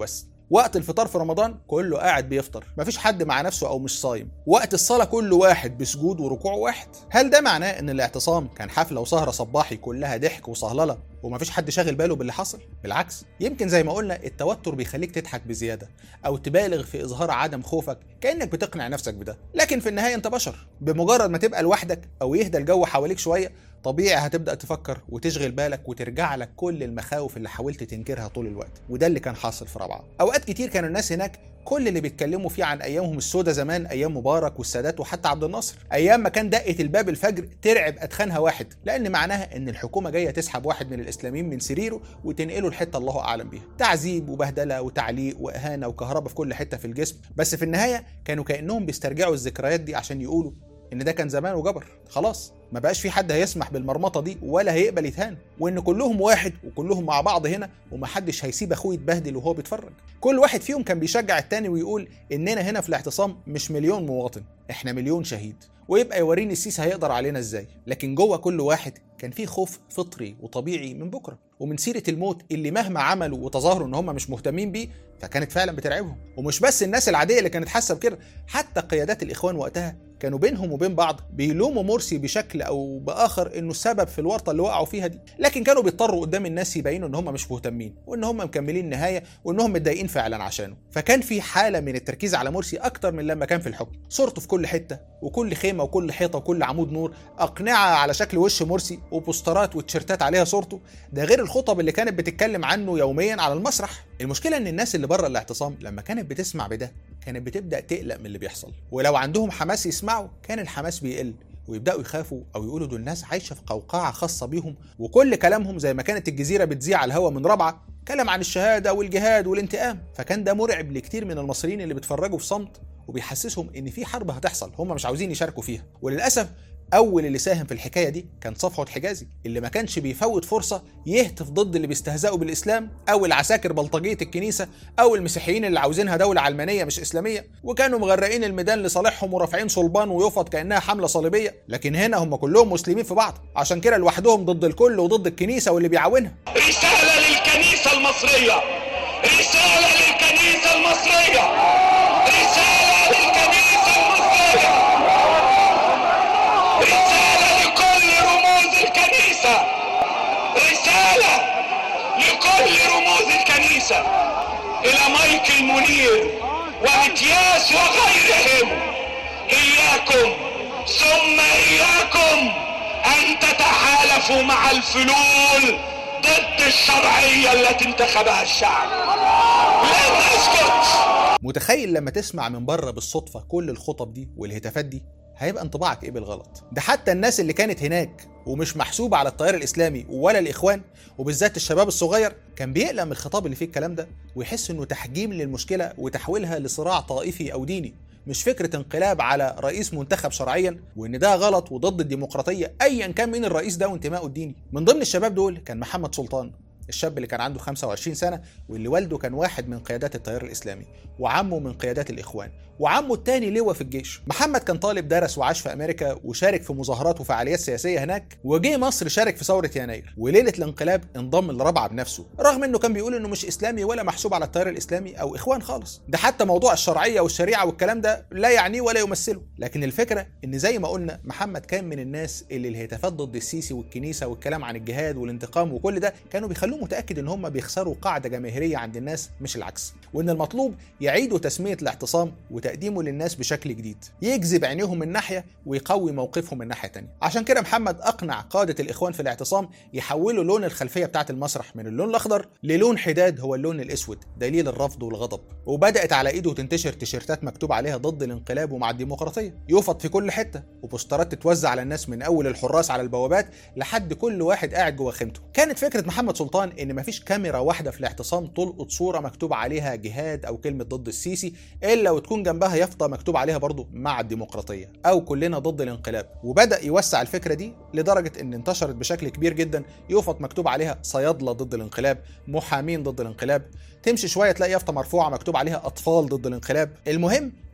وقت الفطار في رمضان كله قاعد بيفطر مفيش حد مع نفسه او مش صايم وقت الصلاه كل واحد بسجود وركوع واحد هل ده معناه ان الاعتصام كان حفله وسهره صباحي كلها ضحك وصهلله ومفيش حد شاغل باله باللي حصل بالعكس يمكن زي ما قلنا التوتر بيخليك تضحك بزياده او تبالغ في اظهار عدم خوفك كانك بتقنع نفسك بده لكن في النهايه انت بشر بمجرد ما تبقى لوحدك او يهدى الجو حواليك شويه طبيعي هتبدا تفكر وتشغل بالك وترجع لك كل المخاوف اللي حاولت تنكرها طول الوقت وده اللي كان حاصل في رابعه اوقات كتير كانوا الناس هناك كل اللي بيتكلموا فيه عن ايامهم السوداء زمان ايام مبارك والسادات وحتى عبد الناصر ايام ما كان دقه الباب الفجر ترعب ادخانها واحد لان معناها ان الحكومه جايه تسحب واحد من الاسلاميين من سريره وتنقله لحته الله اعلم بيها تعذيب وبهدله وتعليق واهانه وكهرباء في كل حته في الجسم بس في النهايه كانوا كانهم بيسترجعوا الذكريات دي عشان يقولوا ان ده كان زمان وجبر خلاص ما بقاش في حد هيسمح بالمرمطه دي ولا هيقبل يتهان وان كلهم واحد وكلهم مع بعض هنا ومحدش هيسيب اخوه يتبهدل وهو بيتفرج كل واحد فيهم كان بيشجع التاني ويقول اننا هنا في الاعتصام مش مليون مواطن احنا مليون شهيد ويبقى يوريني السيس هيقدر علينا ازاي لكن جوه كل واحد كان في خوف فطري وطبيعي من بكره ومن سيره الموت اللي مهما عملوا وتظاهروا ان هم مش مهتمين بيه فكانت فعلا بترعبهم ومش بس الناس العاديه اللي كانت حاسه بكده حتى قيادات الاخوان وقتها كانوا بينهم وبين بعض بيلوموا مرسي بشكل او باخر انه السبب في الورطه اللي وقعوا فيها دي لكن كانوا بيضطروا قدام الناس يبينوا ان هم مش مهتمين وان هم مكملين النهايه وانهم متضايقين فعلا عشانه فكان في حاله من التركيز على مرسي اكتر من لما كان في الحكم صورته في كل حته وكل خيمه وكل حيطه وكل عمود نور اقنعه على شكل وش مرسي وبوسترات وتيشيرتات عليها صورته ده غير الخطب اللي كانت بتتكلم عنه يوميا على المسرح المشكله ان الناس اللي بره الاعتصام لما كانت بتسمع بده كانت بتبدا تقلق من اللي بيحصل ولو عندهم حماس يسمعوا كان الحماس بيقل ويبداوا يخافوا او يقولوا دول ناس عايشه في قوقعه خاصه بيهم وكل كلامهم زي ما كانت الجزيره بتذيع على الهوا من رابعه كلام عن الشهاده والجهاد والانتقام فكان ده مرعب لكتير من المصريين اللي بيتفرجوا في صمت وبيحسسهم ان في حرب هتحصل هم مش عاوزين يشاركوا فيها وللاسف اول اللي ساهم في الحكايه دي كان صفوت حجازي اللي ما كانش بيفوت فرصه يهتف ضد اللي بيستهزئوا بالاسلام او العساكر بلطجيه الكنيسه او المسيحيين اللي عاوزينها دوله علمانيه مش اسلاميه وكانوا مغرقين الميدان لصالحهم ورافعين صلبان ويفط كانها حمله صليبيه لكن هنا هم كلهم مسلمين في بعض عشان كده لوحدهم ضد الكل وضد الكنيسه واللي بيعاونها رسالة للكنيسة المصرية رسالة للكنيسة المصرية رسالة للكنيسة المصرية رسالة لكل رموز الكنيسة رسالة لكل رموز الكنيسة إلى مايكل منير ومتياس وغيرهم إياكم ثم إياكم أن تتحالفوا مع الفلول ضد الشرعية التي انتخبها الشعب لن نسكت متخيل لما تسمع من بره بالصدفه كل الخطب دي والهتافات دي هيبقى انطباعك ايه بالغلط ده حتى الناس اللي كانت هناك ومش محسوبة على التيار الإسلامي ولا الإخوان وبالذات الشباب الصغير كان بيقلق من الخطاب اللي فيه الكلام ده ويحس إنه تحجيم للمشكلة وتحويلها لصراع طائفي أو ديني مش فكرة انقلاب على رئيس منتخب شرعيا وإن ده غلط وضد الديمقراطية أيا كان مين الرئيس ده وانتمائه الديني من ضمن الشباب دول كان محمد سلطان الشاب اللي كان عنده 25 سنة واللي والده كان واحد من قيادات التيار الإسلامي وعمه من قيادات الإخوان وعمه التاني لواء في الجيش محمد كان طالب درس وعاش في أمريكا وشارك في مظاهرات وفعاليات سياسية هناك وجه مصر شارك في ثورة يناير وليلة الانقلاب انضم لرابعة بنفسه رغم انه كان بيقول انه مش اسلامي ولا محسوب على التيار الاسلامي او اخوان خالص ده حتى موضوع الشرعية والشريعة والكلام ده لا يعنيه ولا يمثله لكن الفكرة ان زي ما قلنا محمد كان من الناس اللي الهتافات ضد السيسي والكنيسة والكلام عن الجهاد والانتقام وكل ده كانوا بيخلوه متأكد ان هم بيخسروا قاعدة جماهيرية عند الناس مش العكس وان المطلوب يعيدوا تسمية الاعتصام وتقديمه للناس بشكل جديد يجذب عينيهم من ناحية ويقوي موقفهم من ناحية تانية عشان كده محمد اقنع قادة الاخوان في الاعتصام يحولوا لون الخلفية بتاعة المسرح من اللون الاخضر للون حداد هو اللون الاسود دليل الرفض والغضب وبدأت على ايده تنتشر تيشيرتات مكتوب عليها ضد الانقلاب ومع الديمقراطية يفط في كل حتة وبوسترات تتوزع على الناس من اول الحراس على البوابات لحد كل واحد قاعد جوه خيمته كانت فكرة محمد سلطان ان مفيش كاميرا واحدة في الاعتصام تلقط صورة مكتوب عليها جهاد او كلمة ضد السيسي الا وتكون جنبها يافطة مكتوب عليها برضو مع الديمقراطية او كلنا ضد الانقلاب وبدأ يوسع الفكرة دي لدرجة ان انتشرت بشكل كبير جدا يفط مكتوب عليها صيادلة ضد الانقلاب محامين ضد الانقلاب تمشي شوية تلاقي يافطة مرفوعة مكتوب عليها اطفال ضد الانقلاب المهم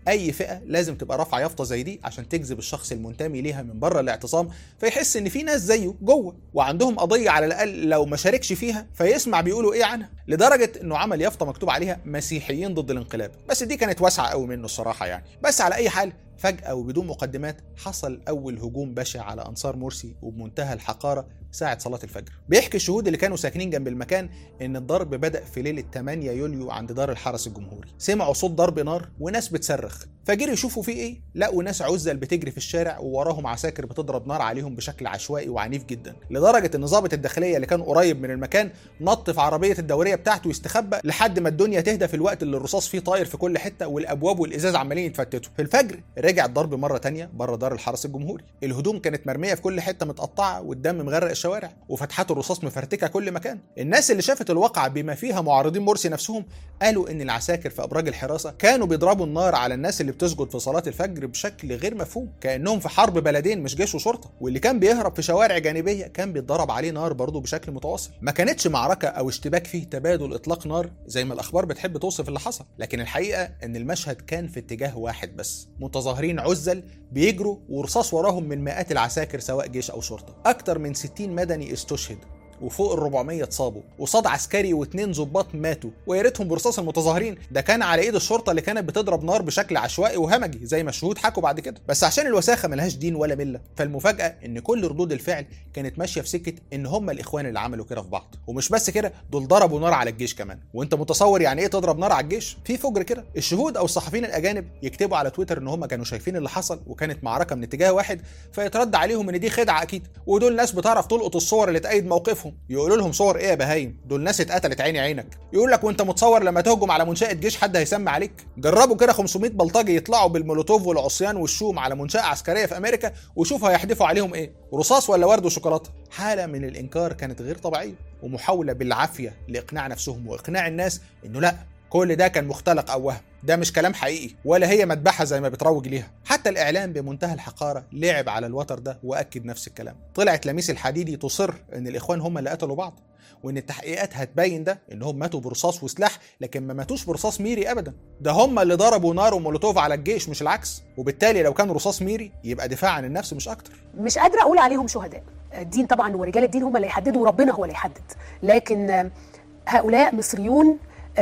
اي فئه لازم تبقى رافعه يافطه زي دي عشان تجذب الشخص المنتمي ليها من بره الاعتصام فيحس ان في ناس زيه جوه وعندهم قضيه على الاقل لو ما شاركش فيها فيسمع بيقولوا ايه عنها لدرجه انه عمل يافطه مكتوب عليها مسيحيين ضد الانقلاب بس دي كانت واسعه قوي منه الصراحه يعني بس على اي حال فجأة وبدون مقدمات حصل أول هجوم بشع على أنصار مرسي وبمنتهى الحقارة ساعة صلاة الفجر. بيحكي الشهود اللي كانوا ساكنين جنب المكان إن الضرب بدأ في ليلة 8 يوليو عند دار الحرس الجمهوري. سمعوا صوت ضرب نار وناس بتصرخ، فجروا يشوفوا فيه إيه؟ لقوا ناس عزل بتجري في الشارع ووراهم عساكر بتضرب نار عليهم بشكل عشوائي وعنيف جدا، لدرجة إن ضابط الداخلية اللي كان قريب من المكان نط في عربية الدورية بتاعته يستخبى لحد ما الدنيا تهدى في الوقت اللي الرصاص فيه طاير في كل حتة والأبواب والإزاز عمالين يتفتتوا. في الفجر رجع الضرب مرة تانية بره دار الحرس الجمهوري الهدوم كانت مرمية في كل حتة متقطعة والدم مغرق الشوارع وفتحات الرصاص مفرتكة كل مكان الناس اللي شافت الواقعة بما فيها معارضين مرسي نفسهم قالوا ان العساكر في ابراج الحراسة كانوا بيضربوا النار على الناس اللي بتسجد في صلاة الفجر بشكل غير مفهوم كأنهم في حرب بلدين مش جيش وشرطة واللي كان بيهرب في شوارع جانبية كان بيتضرب عليه نار برضه بشكل متواصل ما كانتش معركة او اشتباك فيه تبادل اطلاق نار زي ما الاخبار بتحب توصف اللي حصل لكن الحقيقة ان المشهد كان في اتجاه واحد بس متظاهرين عزل بيجروا ورصاص وراهم من مئات العساكر سواء جيش او شرطه اكتر من 60 مدني استشهد وفوق ال 400 اتصابوا وصاد عسكري واثنين ضباط ماتوا ويا ريتهم برصاص المتظاهرين ده كان على ايد الشرطه اللي كانت بتضرب نار بشكل عشوائي وهمجي زي ما الشهود حكوا بعد كده بس عشان الوساخه ملهاش دين ولا مله فالمفاجاه ان كل ردود الفعل كانت ماشيه في سكه ان هم الاخوان اللي عملوا كده في بعض ومش بس كده دول ضربوا نار على الجيش كمان وانت متصور يعني ايه تضرب نار على الجيش في فجر كده الشهود او الصحفيين الاجانب يكتبوا على تويتر ان هم كانوا شايفين اللي حصل وكانت معركه من اتجاه واحد فيترد عليهم ان دي خدعه اكيد ودول ناس بتعرف تلقط الصور اللي تأيد موقفهم يقولوا لهم صور ايه يا بهايم دول ناس اتقتلت عيني عينك يقول لك وانت متصور لما تهجم على منشاه جيش حد هيسمع عليك جربوا كده 500 بلطجي يطلعوا بالمولوتوف والعصيان والشوم على منشاه عسكريه في امريكا وشوف هيحدفوا عليهم ايه رصاص ولا ورد وشوكولاته حاله من الانكار كانت غير طبيعيه ومحاوله بالعافيه لاقناع نفسهم واقناع الناس انه لا كل ده كان مختلق او وهم ده مش كلام حقيقي ولا هي مذبحه زي ما بتروج ليها حتى الاعلام بمنتهى الحقاره لعب على الوتر ده واكد نفس الكلام طلعت لميس الحديدي تصر ان الاخوان هم اللي قتلوا بعض وان التحقيقات هتبين ده انهم ماتوا برصاص وسلاح لكن ما ماتوش برصاص ميري ابدا ده هم اللي ضربوا نار ومولوتوف على الجيش مش العكس وبالتالي لو كان رصاص ميري يبقى دفاع عن النفس مش اكتر مش قادره اقول عليهم شهداء الدين طبعا ورجال الدين هم اللي يحددوا وربنا هو اللي يحدد لكن هؤلاء مصريون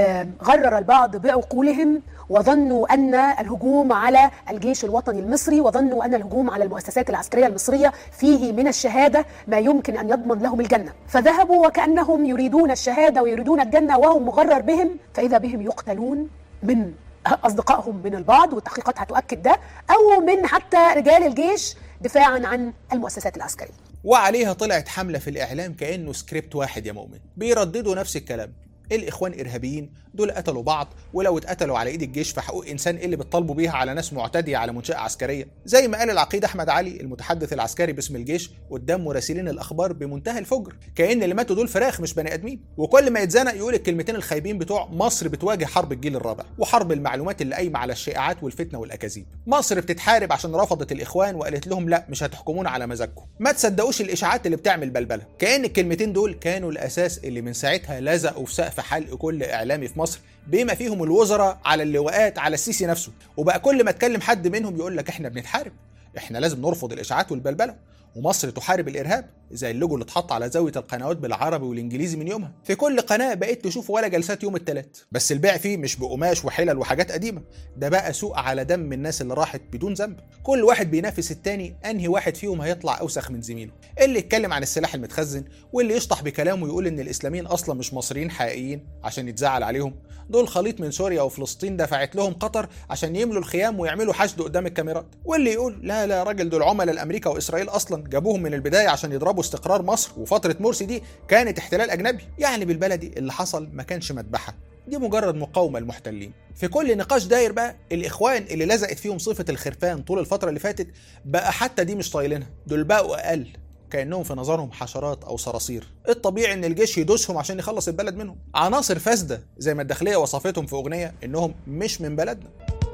غرر البعض بعقولهم وظنوا ان الهجوم على الجيش الوطني المصري وظنوا ان الهجوم على المؤسسات العسكريه المصريه فيه من الشهاده ما يمكن ان يضمن لهم الجنه فذهبوا وكانهم يريدون الشهاده ويريدون الجنه وهم مغرر بهم فاذا بهم يقتلون من اصدقائهم من البعض والتحقيقات هتؤكد ده او من حتى رجال الجيش دفاعا عن المؤسسات العسكريه وعليها طلعت حمله في الاعلام كانه سكريبت واحد يا مؤمن بيرددوا نفس الكلام الاخوان ارهابيين دول قتلوا بعض ولو اتقتلوا على ايد الجيش في حقوق انسان ايه اللي بتطالبوا بيها على ناس معتديه على منشاه عسكريه زي ما قال العقيد احمد علي المتحدث العسكري باسم الجيش قدام مراسلين الاخبار بمنتهى الفجر كان اللي ماتوا دول فراخ مش بني ادمين وكل ما يتزنق يقول الكلمتين الخايبين بتوع مصر بتواجه حرب الجيل الرابع وحرب المعلومات اللي قايمه على الشائعات والفتنه والاكاذيب مصر بتتحارب عشان رفضت الاخوان وقالت لهم لا مش هتحكمونا على مزاجكم ما تصدقوش الاشاعات اللي بتعمل بلبله كان الكلمتين دول كانوا الاساس اللي من ساعتها لزقوا في سقف حلق كل اعلامي في مصر بما فيهم الوزراء على اللواءات على السيسي نفسه وبقى كل ما تكلم حد منهم يقول لك احنا بنتحارب احنا لازم نرفض الاشاعات والبلبله ومصر تحارب الارهاب زي اللوجو اللي اتحط على زاويه القنوات بالعربي والانجليزي من يومها في كل قناه بقيت تشوف ولا جلسات يوم الثلاث بس البيع فيه مش بقماش وحلل وحاجات قديمه ده بقى سوق على دم الناس اللي راحت بدون ذنب كل واحد بينافس التاني انهي واحد فيهم هيطلع اوسخ من زميله اللي يتكلم عن السلاح المتخزن واللي يشطح بكلامه يقول ان الاسلاميين اصلا مش مصريين حقيقيين عشان يتزعل عليهم دول خليط من سوريا وفلسطين دفعت لهم قطر عشان يملوا الخيام ويعملوا حشد قدام الكاميرات واللي يقول لا لا راجل دول عملاء الامريكا واسرائيل اصلا جابوهم من البدايه عشان يضربوا استقرار مصر وفتره مرسي دي كانت احتلال اجنبي يعني بالبلدي اللي حصل ما كانش مذبحه دي مجرد مقاومه المحتلين في كل نقاش داير بقى الاخوان اللي لزقت فيهم صفه الخرفان طول الفتره اللي فاتت بقى حتى دي مش طايلينها دول بقوا اقل كانهم في نظرهم حشرات او صراصير الطبيعي ان الجيش يدوسهم عشان يخلص البلد منهم عناصر فاسده زي ما الداخليه وصفتهم في اغنيه انهم مش من بلدنا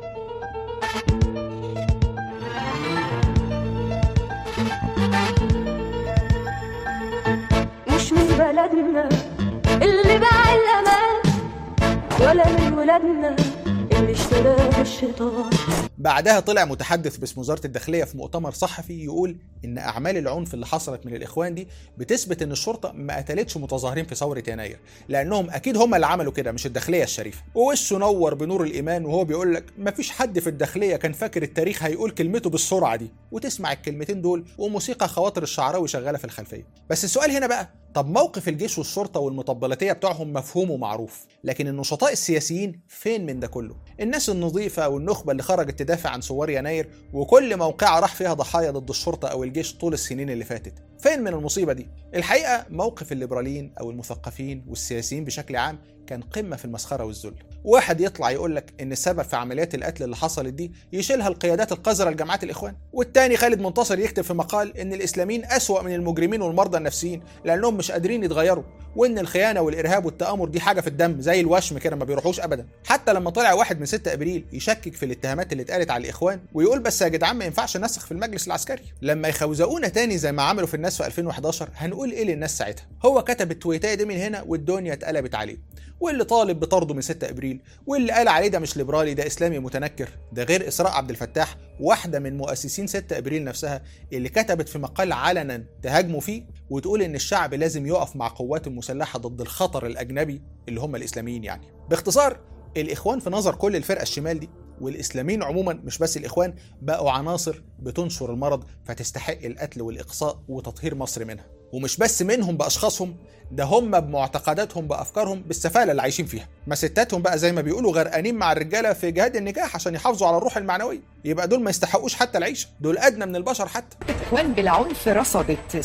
مش من بلدنا اللي باع الامان ولا من ولادنا اللي اشتراه الشيطان بعدها طلع متحدث باسم وزاره الداخليه في مؤتمر صحفي يقول ان اعمال العنف اللي حصلت من الاخوان دي بتثبت ان الشرطه ما قتلتش متظاهرين في ثوره يناير لانهم اكيد هم اللي عملوا كده مش الداخليه الشريفه ووشه نور بنور الايمان وهو بيقول لك مفيش حد في الداخليه كان فاكر التاريخ هيقول كلمته بالسرعه دي وتسمع الكلمتين دول وموسيقى خواطر الشعراوي شغاله في الخلفيه بس السؤال هنا بقى طب موقف الجيش والشرطه والمطبلاتيه بتوعهم مفهوم ومعروف لكن النشطاء السياسيين فين من ده كله الناس النظيفه والنخبه اللي خرجت تدافع عن ثوار يناير وكل موقعه راح فيها ضحايا ضد الشرطه او الجيش طول السنين اللي فاتت فين من المصيبه دي الحقيقه موقف الليبراليين او المثقفين والسياسيين بشكل عام كان قمه في المسخره والذل واحد يطلع يقول لك ان السبب في عمليات القتل اللي حصلت دي يشيلها القيادات القذره لجماعات الاخوان والتاني خالد منتصر يكتب في مقال ان الاسلاميين اسوا من المجرمين والمرضى النفسيين لانهم مش قادرين يتغيروا وان الخيانه والارهاب والتامر دي حاجه في الدم زي الوشم كده ما بيروحوش ابدا حتى لما طلع واحد من 6 ابريل يشكك في الاتهامات اللي اتقالت على الاخوان ويقول بس يا جدعان ما ينفعش نسخ في المجلس العسكري لما يخوزقونا تاني زي ما عملوا في الناس في 2011 هنقول ايه للناس ساعتها هو كتب التويتايه دي من هنا والدنيا اتقلبت عليه واللي طالب بطرده من 6 ابريل واللي قال عليه ده مش ليبرالي ده اسلامي متنكر ده غير اسراء عبد الفتاح واحده من مؤسسين 6 ابريل نفسها اللي كتبت في مقال علنا تهاجموا فيه وتقول ان الشعب لازم يقف مع قواته المسلحه ضد الخطر الاجنبي اللي هم الاسلاميين يعني باختصار الاخوان في نظر كل الفرقه الشمال دي والاسلاميين عموما مش بس الاخوان بقوا عناصر بتنشر المرض فتستحق القتل والاقصاء وتطهير مصر منها ومش بس منهم باشخاصهم ده هم بمعتقداتهم بافكارهم بالسفاله اللي عايشين فيها ما ستاتهم بقى زي ما بيقولوا غرقانين مع الرجاله في جهاد النكاح عشان يحافظوا على الروح المعنويه يبقى دول ما يستحقوش حتى العيشه دول ادنى من البشر حتى الاخوان بالعنف رصدت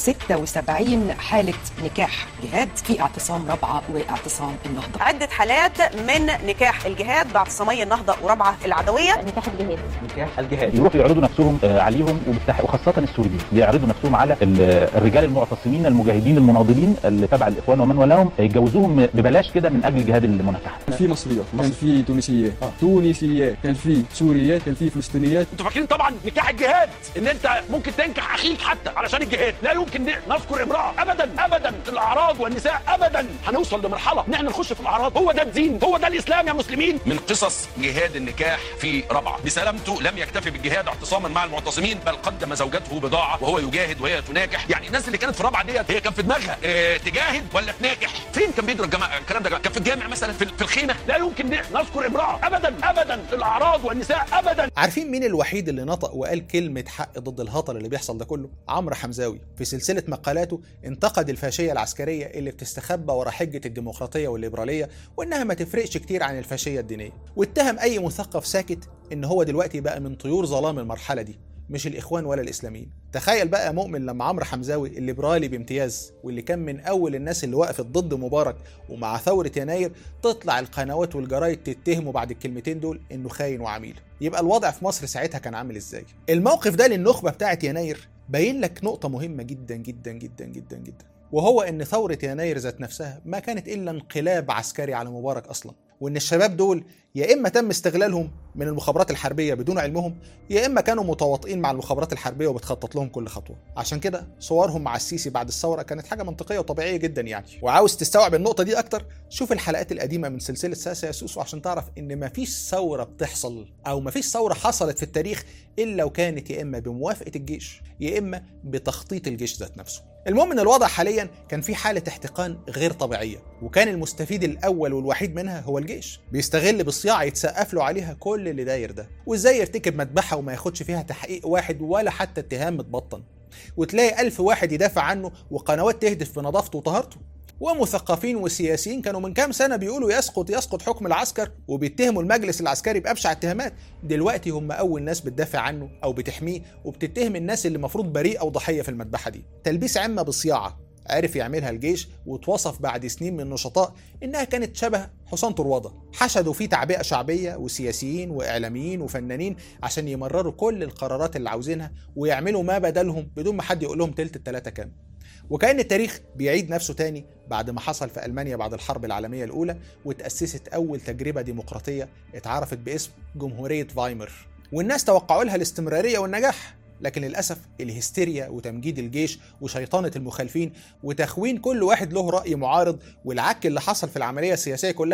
76 حاله نكاح جهاد في اعتصام رابعه واعتصام النهضه عدة حالات من نكاح الجهاد باعتصامي النهضة ورابعة العدوية نكاح الجهاد نكاح الجهاد يروحوا يعرضوا نفسهم آه، عليهم وبالتح... وخاصه السوريين بيعرضوا نفسهم على ال- الرجال المعتصمين المجاهدين المناضلين اللي تبع الاخوان ومن ولاهم يتجوزوهم ببلاش كده من اجل جهاد المناكحه كان في مصريات كان في تونسيات تونسيات كان في سوريات كان في فلسطينيات انتوا فاكرين طبعا نكاح الجهاد ان انت ممكن تنكح اخيك حتى علشان الجهاد لا يمكن نذكر امراه ابدا ابدا الاعراض والنساء ابدا هنوصل لمرحله ان احنا نخش في الاعراض هو ده الدين هو ده الاسلام يا مسلمين من قصص جهاد النكاح في ربعة بسلامته لم يكتفي بالجهاد اعتصاما مع المعتصمين بل قدم زوجته بضاعة وهو يجاهد وهي تناكح يعني الناس اللي كانت في ربعة ديت هي كان في دماغها اه تجاهد ولا تناكح فين كان بيدرس الجماعة الكلام ده كان في الجامع مثلا في, في الخيمة لا يمكن نذكر امراه ابدا ابدا الاعراض والنساء ابدا عارفين مين الوحيد اللي نطق وقال كلمة حق ضد الهطل اللي بيحصل ده كله؟ عمرو حمزاوي في سلسلة مقالاته انتقد الفاشية العسكرية اللي بتستخبى ورا حجة الديمقراطية والليبرالية وإنها ما تفرقش كتير عن الفاشية الدينية واتهم أي مثقف ساكت إن هو دلوقتي بقى من طيور ظلام المرحلة دي مش الإخوان ولا الإسلاميين تخيل بقى مؤمن لما عمرو حمزاوي الليبرالي بامتياز واللي كان من أول الناس اللي وقفت ضد مبارك ومع ثورة يناير تطلع القنوات والجرايد تتهمه بعد الكلمتين دول إنه خاين وعميل يبقى الوضع في مصر ساعتها كان عامل إزاي الموقف ده للنخبة بتاعت يناير باين لك نقطة مهمة جدا جدا جدا جدا جدا وهو ان ثورة يناير ذات نفسها ما كانت الا انقلاب عسكري على مبارك اصلا وان الشباب دول يا اما تم استغلالهم من المخابرات الحربيه بدون علمهم يا اما كانوا متواطئين مع المخابرات الحربيه وبتخطط لهم كل خطوه عشان كده صورهم مع السيسي بعد الثوره كانت حاجه منطقيه وطبيعيه جدا يعني وعاوز تستوعب النقطه دي اكتر شوف الحلقات القديمه من سلسله ساسا يا سوسو عشان تعرف ان مفيش ثوره بتحصل او مفيش ثوره حصلت في التاريخ الا وكانت يا اما بموافقه الجيش يا اما بتخطيط الجيش ذات نفسه المهم ان الوضع حاليا كان في حاله احتقان غير طبيعيه وكان المستفيد الاول والوحيد منها هو الجيش بيستغل بالصياعه يتسقف له عليها كل اللي داير ده وازاي يرتكب مذبحه وما ياخدش فيها تحقيق واحد ولا حتى اتهام متبطن وتلاقي ألف واحد يدافع عنه وقنوات تهدف بنظافته وطهارته ومثقفين وسياسيين كانوا من كام سنه بيقولوا يسقط يسقط حكم العسكر وبيتهموا المجلس العسكري بابشع اتهامات دلوقتي هم اول ناس بتدافع عنه او بتحميه وبتتهم الناس اللي المفروض بريء او ضحيه في المذبحه دي تلبيس عمه بصياعه عرف يعملها الجيش واتوصف بعد سنين من النشطاء انها كانت شبه حصان طروادة حشدوا فيه تعبئة شعبية وسياسيين واعلاميين وفنانين عشان يمرروا كل القرارات اللي عاوزينها ويعملوا ما بدلهم بدون ما حد يقول لهم تلت التلاتة كام وكأن التاريخ بيعيد نفسه تاني بعد ما حصل في ألمانيا بعد الحرب العالمية الأولى وتأسست أول تجربة ديمقراطية اتعرفت باسم جمهورية فايمر والناس توقعوا لها الاستمرارية والنجاح لكن للأسف الهستيريا وتمجيد الجيش وشيطنة المخالفين وتخوين كل واحد له رأي معارض والعك اللي حصل في العملية السياسية كلها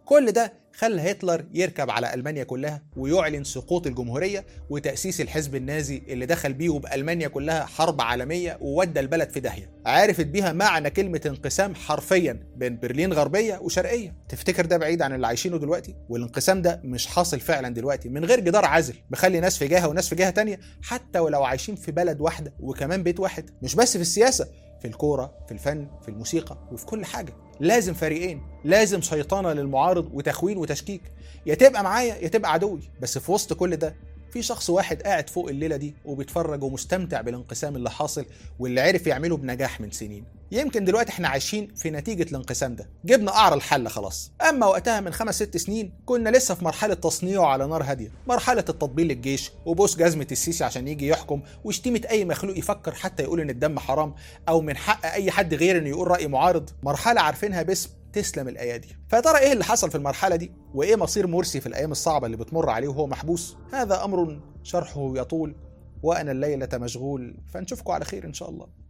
كل ده خلى هتلر يركب على ألمانيا كلها ويعلن سقوط الجمهورية وتأسيس الحزب النازي اللي دخل بيه بألمانيا كلها حرب عالمية وودى البلد في داهية عرفت بيها معنى كلمة انقسام حرفيا بين برلين غربية وشرقية تفتكر ده بعيد عن اللي عايشينه دلوقتي والانقسام ده مش حاصل فعلا دلوقتي من غير جدار عازل مخلي ناس في جهة وناس في جهة تانية حتى ولو عايشين في بلد واحدة وكمان بيت واحد مش بس في السياسة في الكورة في الفن في الموسيقى وفي كل حاجة لازم فريقين لازم شيطانة للمعارض وتخوين وتشكيك يا تبقى معايا يا تبقى عدوي بس في وسط كل ده في شخص واحد قاعد فوق الليلة دي وبيتفرج ومستمتع بالانقسام اللي حاصل واللي عرف يعمله بنجاح من سنين يمكن دلوقتي احنا عايشين في نتيجة الانقسام ده جبنا قعر الحل خلاص اما وقتها من خمس ست سنين كنا لسه في مرحلة تصنيعه على نار هادية مرحلة التطبيل للجيش وبوس جزمة السيسي عشان يجي يحكم وشتيمة اي مخلوق يفكر حتى يقول ان الدم حرام او من حق اي حد غير انه يقول رأي معارض مرحلة عارفينها باسم تسلم الايادي فيا ترى ايه اللي حصل في المرحله دي وايه مصير مرسي في الايام الصعبه اللي بتمر عليه وهو محبوس هذا امر شرحه يطول وانا الليله مشغول فنشوفكم على خير ان شاء الله